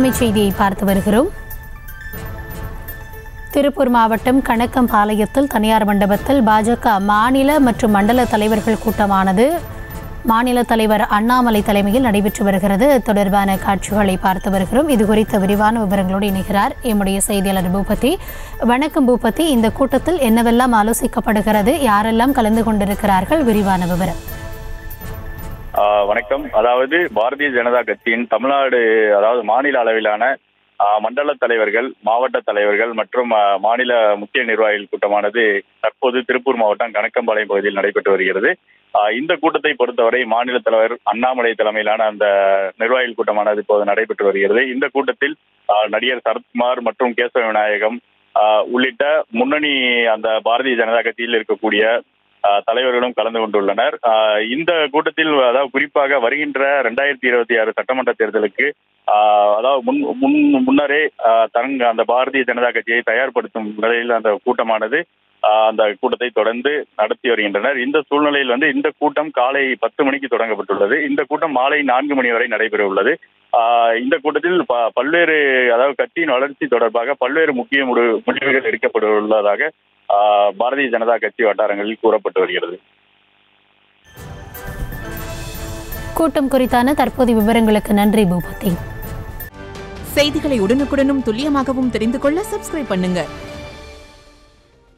முன்னணி செய்தியை பார்த்து வருகிறோம் திருப்பூர் மாவட்டம் கணக்கம்பாளையத்தில் தனியார் மண்டபத்தில் பாஜக மாநில மற்றும் மண்டல தலைவர்கள் கூட்டமானது மாநில தலைவர் அண்ணாமலை தலைமையில் நடைபெற்று வருகிறது இது தொடர்பான காட்சிகளை பார்த்து வருகிறோம் இது குறித்த விரிவான விவரங்களோடு இணைகிறார் எம்முடைய செய்தியாளர் பூபதி வணக்கம் பூபதி இந்த கூட்டத்தில் என்னவெல்லாம் ஆலோசிக்கப்படுகிறது யாரெல்லாம் கலந்து கொண்டிருக்கிறார்கள் விரிவான விவரம் ஆஹ் வணக்கம் அதாவது பாரதிய ஜனதா கட்சியின் தமிழ்நாடு அதாவது மாநில அளவிலான ஆஹ் மண்டல தலைவர்கள் மாவட்ட தலைவர்கள் மற்றும் ஆஹ் மாநில முக்கிய நிர்வாகிகள் கூட்டமானது தற்போது திருப்பூர் மாவட்டம் கணக்கம்பாளையம் பகுதியில் நடைபெற்று வருகிறது ஆஹ் இந்த கூட்டத்தை பொறுத்தவரை மாநில தலைவர் அண்ணாமலை தலைமையிலான அந்த நிர்வாகிகள் கூட்டமானது இப்போது நடைபெற்று வருகிறது இந்த கூட்டத்தில் ஆஹ் நடிகர் சரத்குமார் மற்றும் கேசவ விநாயகம் ஆஹ் உள்ளிட்ட முன்னணி அந்த பாரதிய ஜனதா கட்சியில் இருக்கக்கூடிய ஆஹ் தலைவர்களும் கலந்து கொண்டுள்ளனர் ஆஹ் இந்த கூட்டத்தில் அதாவது குறிப்பாக வருகின்ற ரெண்டாயிரத்தி இருபத்தி ஆறு சட்டமன்ற தேர்தலுக்கு ஆஹ் அதாவது முன் முன் முன்னரே ஆஹ் தங் அந்த பாரதிய ஜனதா கட்சியை தயார்படுத்தும் நிலையில் அந்த கூட்டமானது ஆஹ் அந்த கூட்டத்தை தொடர்ந்து நடத்தி வருகின்றனர் இந்த சூழ்நிலையில் வந்து இந்த கூட்டம் காலை பத்து மணிக்கு தொடங்கப்பட்டுள்ளது இந்த கூட்டம் மாலை நான்கு மணி வரை நடைபெற உள்ளது ஆஹ் இந்த கூட்டத்தில் ப- பல்வேறு அதாவது கட்சியின் வளர்ச்சி தொடர்பாக பல்வேறு முக்கிய முடி- முடிவுகள் எடுக்கப்பட உள்ளதாக ஆஹ் பாரதிய ஜனதா கட்சி வட்டாரங்களில் கூறப்பட்டு வருகிறது கூட்டம் குறித்தான தற்போதைய விவரங்களுக்கு நன்றி பூபதி செய்திகளை உடனுக்குடனும் துல்லியமாகவும் தெரிந்து கொள்ள சப்ஸ்கிரைப் பண்ணுங்க